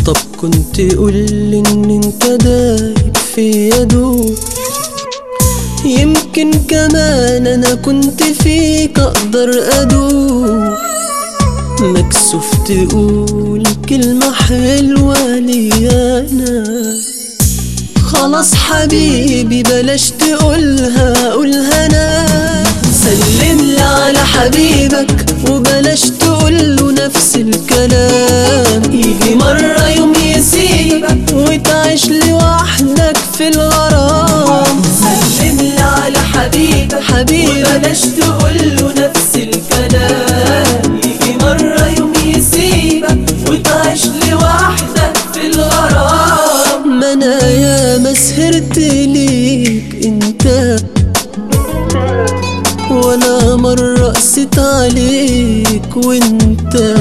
طب كنت قولي ان انت دايب في يدوب يمكن كمان انا كنت فيك اقدر ادوب مكسوف تقول كلمة حلوة ليا انا خلاص حبيبي بلاش تقولها قولها انا سلم لي على حبيبك وبلاش تقوله نفس الكلام يجي مرة يوم يسيبك وتعيش لوحدك في الغرام سلم لي على حبيبك حبيبك وبلاش تقوله نفس الكلام يجي مرة يوم يسيبك وتعيش لوحدك في الغرام ما انا يا ما سهرت ليك انت ولا مرة قست عليك وانت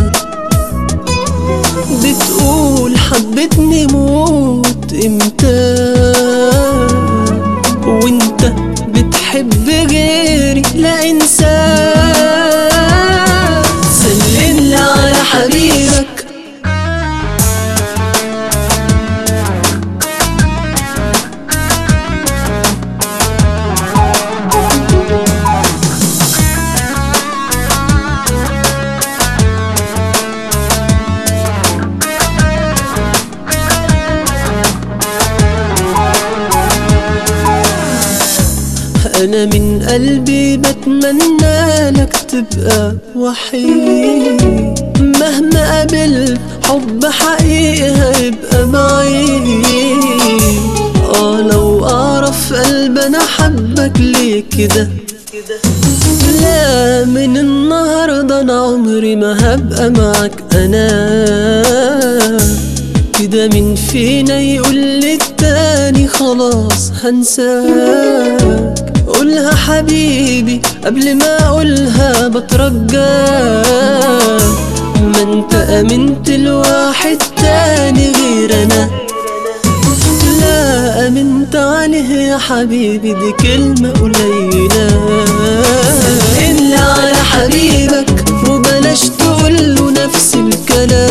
بتقول حبتني موت امتى وانت بتحب غيري لا انسان سلم لي على حبيبك أنا من قلبي بتمنى لك تبقى وحيد مهما قابلت حب حقيقي هيبقى بعيد اه لو أعرف قلب أنا حبك ليه كده لا من النهاردة أنا عمري ما هبقى معك أنا كده مين فينا يقول للتاني خلاص هنساك قولها حبيبي قبل ما اقولها بترجاك ما انت امنت لواحد تاني غير انا لا امنت عليه يا حبيبي دي كلمة قليلة سلم لي على حبيبك وبلاش تقوله نفس الكلام